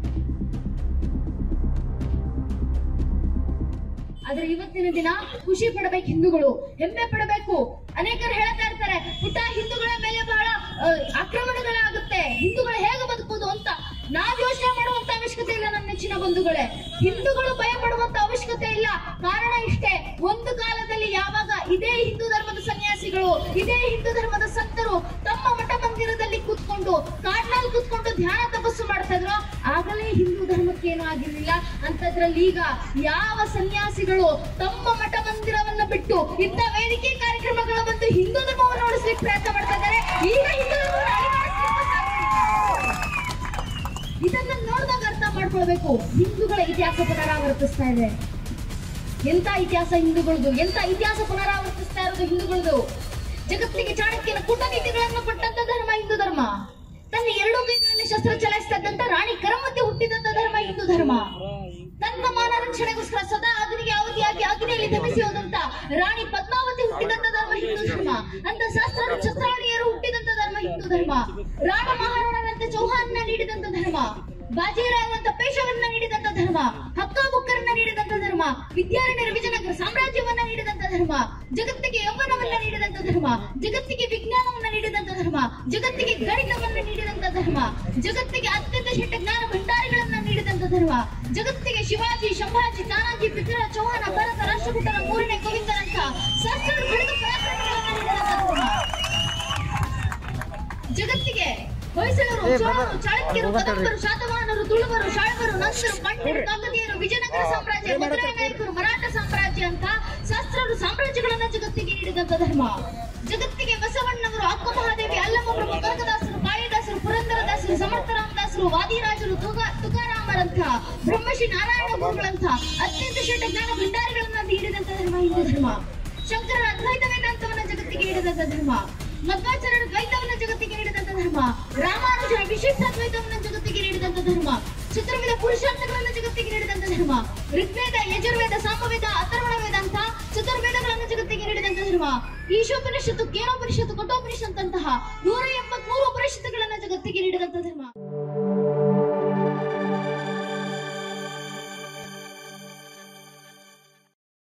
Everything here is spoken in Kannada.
ಆದ್ರೆ ಇವತ್ತಿನ ದಿನ ಖುಷಿ ಪಡಬೇಕು ಹಿಂದೂಗಳು ಹೆಮ್ಮೆ ಪಡಬೇಕು ಅನೇಕರು ಹೇಳ್ತಾ ಇರ್ತಾರೆ ಪುಟ್ಟ ಹಿಂದೂಗಳ ಮೇಲೆ ಬಹಳ ಆ, ಆಕ್ರಮಣಗಳಾಗುತ್ತೆ ಹಿಂದೂಗಳು ಹೇಗೆ ಬದುಕುವುದು ಅಂತ ನಾವ್ ಯೋಚನೆ ಮಾಡುವಂತ ಅವಶ್ಯಕತೆ ಇಲ್ಲ ನನ್ನ ನೆಚ್ಚಿನ ಬಂಧುಗಳೇ ಹಿಂದೂಗಳು ಭಯ ಪಡುವಂತ ಅವಶ್ಯಕತೆ ಇಲ್ಲ ಕಾರಣ ಇಷ್ಟೇ ಒಂದು ಕಾಲದಲ್ಲಿ ಯಾವಾಗ ಇದೇ ಹಿಂದೂ ಧರ್ಮದ ಸನ್ಯಾಸಿಗಳು ಇದೇ ಹಿಂದೂ ಧರ್ಮದ ಸಂತರು ತಮ್ಮ ಮಠ ಮಂದಿರದಲ್ಲಿ ಕೂತ್ಕೊಂಡು ಕಾಡ್ನಲ್ಲಿ ಕೂತ್ಕೊಂಡು ಧ್ಯಾನ ತಪಸ್ಸು ಮಾಡ್ತಾ ಇದ್ರು ಆಗಲೇ ಹಿಂದೂ ಧರ್ಮಕ್ಕೆ ಏನೂ ಆಗಿರ್ಲಿಲ್ಲ ಅಂತದ್ರಲ್ಲಿ ಈಗ ಯಾವ ಸನ್ಯಾಸಿಗಳು ತಮ್ಮ ಮಠ ಮಂದಿರವನ್ನ ಬಿಟ್ಟು ಇಂಥ ವೇದಿಕೆ ಕಾರ್ಯಕ್ರಮಗಳ ಬಂದು ಹಿಂದೂ ಧರ್ಮವನ್ನು ಉಳಿಸ್ಲಿಕ್ಕೆ ಪ್ರಯತ್ನ ಮಾಡ್ತಾ ಇದ್ದಾರೆ ಈಗ ಹಿಂದೂ ಧರ್ಮವನ್ನು ಅಳಿವಾಡಿಸ್ಲಿಕ್ಕೆ ಬರ್ತಾ ಇದ್ದಾರೆ. ಇದನ್ನ ನೋಡಿದಾಗ ಅರ್ಥ ಮಾಡ್ಕೊಳ್ಬೇಕು ಹಿಂದೂಗಳ ಇತಿಹಾಸ ಪುನರಾವರ್ತಿಸ್ತಾ ಇದೆ ಎಂತ ಇತಿಹಾಸ ಹಿಂದೂಗಳದು ಎಂತ ಇತಿಹಾಸ ಪುನರಾವರ್ತಿಸ್ತಾ ಇರೋದು ಹಿಂದೂಗಳದು ಜಗತ್ತಿಗೆ ಚಾಣಕ್ಯನ ಕೂಟನೀತಿಗಳನ್ನು ಕೊಟ್ಟಂತ ಧರ್ಮ ಹಿಂದೂ ಧರ್ಮ ತನ್ನ ಎರಡು ಕೈಗಳಲ್ಲಿ ಶಸ್ತ್ರ ಚಲಾಯಿಸ್ತಾ ಇದ್ದಂತ ರಾಣಿ ಕರಮತ್ತೆ ಹುಟ್ಟಿದಂತ ಧರ್ಮ ಹಿಂದೂ ಧರ್ಮ ತನ್ನ ಮಾನ ರಕ್ಷಣೆಗೋಸ್ಕರ ಸದಾ ಅಗ್ನಿಗೆ ಅವಧಿಯಾಗಿ ಅಗ್ನಿಯಲ್ಲಿ ಧಮಿಸಿ ಹೋದಂತ ರಾಣಿ ಪದ್ಮಾವತಿ ಹುಟ್ಟಿದಂತ ಧರ್ಮ ಹಿಂದೂ ಧರ್ಮ ಅಂತ ಶಾಸ್ತ್ರ ಛತ್ರಾಣಿಯರು ಹುಟ್ಟಿದಂತ ಧರ್ಮ ಹಿಂದೂ ಧರ್ಮ ರಾಣ ಮಹಾರಾಣರಂತ ಚೌಹಾನ್ನ ನೀಡಿದಂತ ಧರ್ಮ ಬಾಜಿರಾವ್ ಅಂತ ಪೇಶವನ್ನ ನೀಡಿದಂತ ಧರ್ಮ ಹಕ್ಕ ಬುಕ್ಕರನ್ನ ನೀಡಿದಂತ ಧರ್ಮ ವಿದ್ಯಾರಣ್ಯರ ವಿಜಯನಗರ ಸಾಮ್ರಾಜ್ಯವನ್ನ ನೀಡಿದಂತ ಧರ್ಮ ಜಗತ್ತಿಗೆ ಯೌವನವನ್ನ ನೀಡಿದಂತ ಧರ್ಮ ಜಗತ್ತಿಗೆ ವಿಜ್ಞಾನವನ್ನ ನೀಡಿದಂತ ಧರ್ಮ ಜಗತ್ತಿಗೆ ಗಣಿತವನ್ನ ನೀಡಿದಂತ ಧರ್ಮ ಜಗತ್ತಿಗೆ ಅತ್ಯಂತ ಶೆಟ್ಟ ಜ್ಞಾನ ಭಂಡಾರಿಗಳನ್ನ ನೀಡಿದಂತ ಧರ್ಮ ಜಗತ್ತಿಗೆ ಶಿವಾಜಿ ಸಂಭಾಜಿ ತಾನಾಜಿ ಪೃಥ್ವಿರಾಜ್ ಚೌಹಾಣ ಭರತ ರಾಷ್ಟ್ರಕೂಟರ ಮೂರನೇ ಗೋವಿಂದರಂತ ಸಹಸ್ರಾರು ಬೆಳೆದ ಪರಾಕ್ರಮಗಳನ್ನ ನೀಡಿದಂತ ಧರ್ಮ ಜಗತ್ತಿಗೆ ಹೊಯ್ಸಳರು ಚೋಳರು ಚಾಳುಕ್ಯರು ಕದಂಬರು ಶಾತವಾಹನರು ತುಳುವರು ಶಾಳವರು ನಂತರು ಪಂಡಿತರು ಕಾಕತೀಯರು ವಿಜಯನಗರ ಸಾಮ್ರಾಜ್ಯ ಮಧುರೈ ನಾಯಕರು ಮರಾಠ ಸಾಮ್ರಾಜ್ಯ ಅಂತ ಶಾಸ್ತ್ರರು ಸಾಮ್ರಾಜ್ಯಗಳನ್ನ ಜಗತ್ತಿಗೆ ನೀಡಿದಂತ ಧರ್ಮ ಜಗತ್ತಿಗೆ ಬಸವಣ್ಣವರು ಅಕ್ಕ ಮಹಾದೇವಿ ಅಲ್ಲಮ್ಮ ಪ್ರಭು ಕನಕದಾಸರು ಕಾಳಿದಾಸರು ಪುರಂದರದಾಸರು ಸಮರ್ಥರಾಮದಾಸರು ವಾದಿರಾಜರು ತುಗ- ತುಕಾರಾಮರಂಥ ಬ್ರಹ್ಮಶ್ರೀ ನಾರಾಯಣ ಗುರುಗಳಂಥ ಅತ್ಯಂತ ಶ್ರೇಷ್ಠ ಜ್ಞಾನ ಭಂಡಾರಿಗಳನ್ನ ನೀಡಿದಂತ ಧರ್ಮ ಹಿಂದೂ ಧರ್ಮ ಶಂಕರರ ಅದ್ವೈತ ವೇದಾಂತವನ್ನ ಜಗತ್ತಿಗೆ ನೀಡಿದಂತ ಧರ್ಮ ಮಧ್ವಾಚಾರ್ಯರ ದ್ವೈತವನ್ನ ಜಗತ್ತಿಗೆ ನೀಡಿದಂತ ಧರ್ಮ ರಾಮಾನುಜರ ವಿಶಿಷ್ಟ ದ್ವೈತವನ್ನ ಜಗತ್ತಿಗೆ ನೀಡಿದಂತ ಧರ್ಮ ಚತುರ್ವೇದ ಪುರುಷಾರ್ಥಗಳನ್ನ ಜಗತ್ತಿಗೆ ನೀಡಿದಂತ ಧರ್ಮ ಋಗ್ವೇದ ಯಜುರ್ವೇದ ಸಾಮವೇದ ಅಥರ್ವಣ ವೇದಾಂತ ಚತುರ್ವೇದಗಳನ್ನು ಜಗತ್ತಿಗೆ ನೀಡಿದಂತ ಧರ್ಮ ಈಶೋಪನಿಷತ್ತು ಕೇನೋಪನಿಷತ್ತು ಕಠೋಪನಿಷತ್ತಂತಹ ನೂರ ಎಂಬತ್ಮೂರು ಉಪನಿಷತ್ತುಗಳನ್ನ ಜಗತ್ತಿಗೆ ನೀಡಿದಂತ ಧರ್ಮ